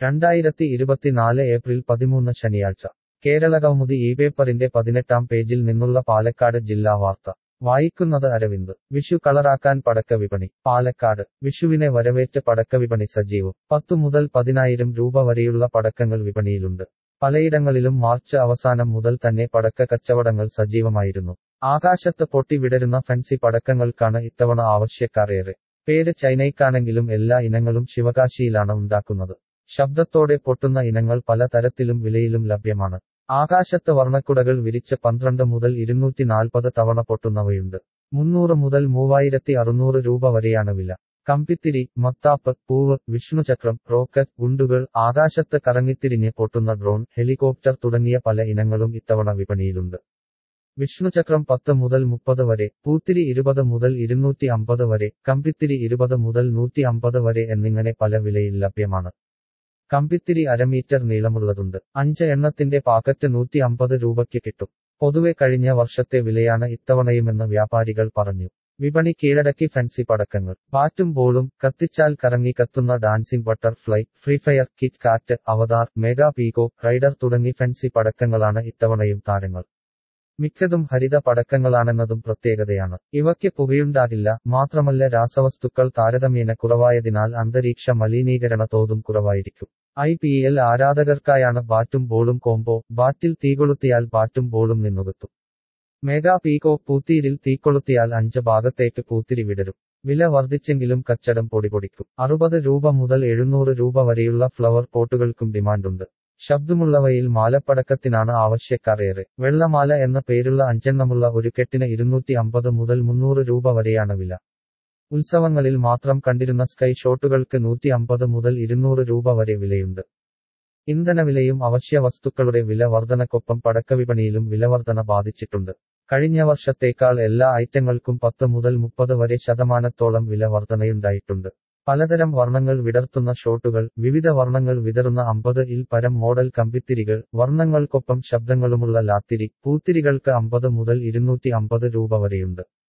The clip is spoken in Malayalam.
രണ്ടായിരത്തി ഇരുപത്തിനാല് ഏപ്രിൽ പതിമൂന്ന് ശനിയാഴ്ച കേരള കൗമുദി ഈ പേപ്പറിന്റെ പതിനെട്ടാം പേജിൽ നിന്നുള്ള പാലക്കാട് ജില്ലാ വാർത്ത വായിക്കുന്നത് അരവിന്ദ് വിഷു കളറാക്കാൻ പടക്ക വിപണി പാലക്കാട് വിഷുവിനെ വരവേറ്റ് പടക്ക വിപണി സജീവം പത്തു മുതൽ പതിനായിരം രൂപ വരെയുള്ള പടക്കങ്ങൾ വിപണിയിലുണ്ട് പലയിടങ്ങളിലും മാർച്ച് അവസാനം മുതൽ തന്നെ പടക്ക കച്ചവടങ്ങൾ സജീവമായിരുന്നു ആകാശത്ത് പൊട്ടി വിടരുന്ന ഫാൻസി പടക്കങ്ങൾക്കാണ് ഇത്തവണ ആവശ്യക്കാർ ഏറെ പേര് ചൈനയ്ക്കാണെങ്കിലും എല്ലാ ഇനങ്ങളും ശിവകാശിയിലാണ് ഉണ്ടാക്കുന്നത് ശബ്ദത്തോടെ പൊട്ടുന്ന ഇനങ്ങൾ പല തരത്തിലും വിലയിലും ലഭ്യമാണ് ആകാശത്ത് വർണ്ണക്കുടകൾ വിരിച്ച് പന്ത്രണ്ട് മുതൽ ഇരുന്നൂറ്റി നാൽപ്പത് തവണ പൊട്ടുന്നവയുണ്ട് മുന്നൂറ് മുതൽ മൂവായിരത്തി അറുന്നൂറ് രൂപ വരെയാണ് വില കമ്പിത്തിരി മത്താപ്പ് പൂവ് വിഷ്ണുചക്രം റോക്കറ്റ് ഗുണ്ടുകൾ ആകാശത്ത് കറങ്ങിത്തിരിഞ്ഞ് പൊട്ടുന്ന ഡ്രോൺ ഹെലികോപ്റ്റർ തുടങ്ങിയ പല ഇനങ്ങളും ഇത്തവണ വിപണിയിലുണ്ട് വിഷ്ണുചക്രം പത്ത് മുതൽ മുപ്പത് വരെ പൂത്തിരി ഇരുപത് മുതൽ ഇരുന്നൂറ്റി അമ്പത് വരെ കമ്പിത്തിരി ഇരുപത് മുതൽ നൂറ്റി അമ്പത് വരെ എന്നിങ്ങനെ പല വിലയിൽ ലഭ്യമാണ് കമ്പിത്തിരി അരമീറ്റർ നീളമുള്ളതുണ്ട് അഞ്ച് എണ്ണത്തിന്റെ പാക്കറ്റ് നൂറ്റി അമ്പത് രൂപയ്ക്ക് കിട്ടും പൊതുവെ കഴിഞ്ഞ വർഷത്തെ വിലയാണ് ഇത്തവണയുമെന്ന് വ്യാപാരികൾ പറഞ്ഞു വിപണി കീഴടക്കി ഫാൻസി പടക്കങ്ങൾ ബാറ്റും ബോളും കത്തിച്ചാൽ കറങ്ങി കത്തുന്ന dancing butterfly free fire kit kat avatar mega പീകോ റൈഡർ തുടങ്ങി ഫാൻസി പടക്കങ്ങളാണ് ഇത്തവണയും താരങ്ങൾ മിക്കതും ഹരിത പടക്കങ്ങളാണെന്നതും പ്രത്യേകതയാണ് ഇവയ്ക്ക് പുകയുണ്ടാകില്ല മാത്രമല്ല രാസവസ്തുക്കൾ താരതമ്യേന കുറവായതിനാൽ അന്തരീക്ഷ മലിനീകരണ തോതും കുറവായിരിക്കും ഐ പി എൽ ആരാധകർക്കായാണ് ബാറ്റും ബോളും കോംബോ ബാറ്റിൽ തീകൊളുത്തിയാൽ ബാറ്റും ബോളും നിന്നുകത്തും മെഗാ പീകോ പൂത്തിരിൽ തീക്കൊളുത്തിയാൽ അഞ്ച് ഭാഗത്തേക്ക് പൂത്തിരി വിടരും വില വർദ്ധിച്ചെങ്കിലും കച്ചടം പൊടിപൊടിക്കും അറുപത് രൂപ മുതൽ എഴുന്നൂറ് രൂപ വരെയുള്ള ഫ്ലവർ പോട്ടുകൾക്കും ഡിമാൻഡുണ്ട് ശബ്ദമുള്ളവയിൽ മാലപ്പടക്കത്തിനാണ് ആവശ്യക്കാർ ഏറെ വെള്ളമാല എന്ന പേരുള്ള അഞ്ചെണ്ണമുള്ള ഒരു കെട്ടിന് ഇരുന്നൂറ്റി അമ്പത് മുതൽ മുന്നൂറ് രൂപ വരെയാണ് വില ഉത്സവങ്ങളിൽ മാത്രം കണ്ടിരുന്ന സ്കൈ ഷോട്ടുകൾക്ക് നൂറ്റി അമ്പത് മുതൽ ഇരുന്നൂറ് രൂപ വരെ വിലയുണ്ട് ഇന്ധനവിലയും അവശ്യ വസ്തുക്കളുടെ വില വർധനക്കൊപ്പം പടക്കവിപണിയിലും വിലവർധന ബാധിച്ചിട്ടുണ്ട് കഴിഞ്ഞ വർഷത്തേക്കാൾ എല്ലാ ഐറ്റങ്ങൾക്കും പത്ത് മുതൽ മുപ്പത് വരെ ശതമാനത്തോളം വില വർധനയുണ്ടായിട്ടുണ്ട് പലതരം വർണ്ണങ്ങൾ വിടർത്തുന്ന ഷോട്ടുകൾ വിവിധ വർണ്ണങ്ങൾ വിതറുന്ന അമ്പത് ഇൽ പരം മോഡൽ കമ്പിത്തിരികൾ വർണ്ണങ്ങൾക്കൊപ്പം ശബ്ദങ്ങളുമുള്ള ലാത്തിരി പൂത്തിരികൾക്ക് അമ്പത് മുതൽ ഇരുന്നൂറ്റി അമ്പത് രൂപ വരെയുണ്ട്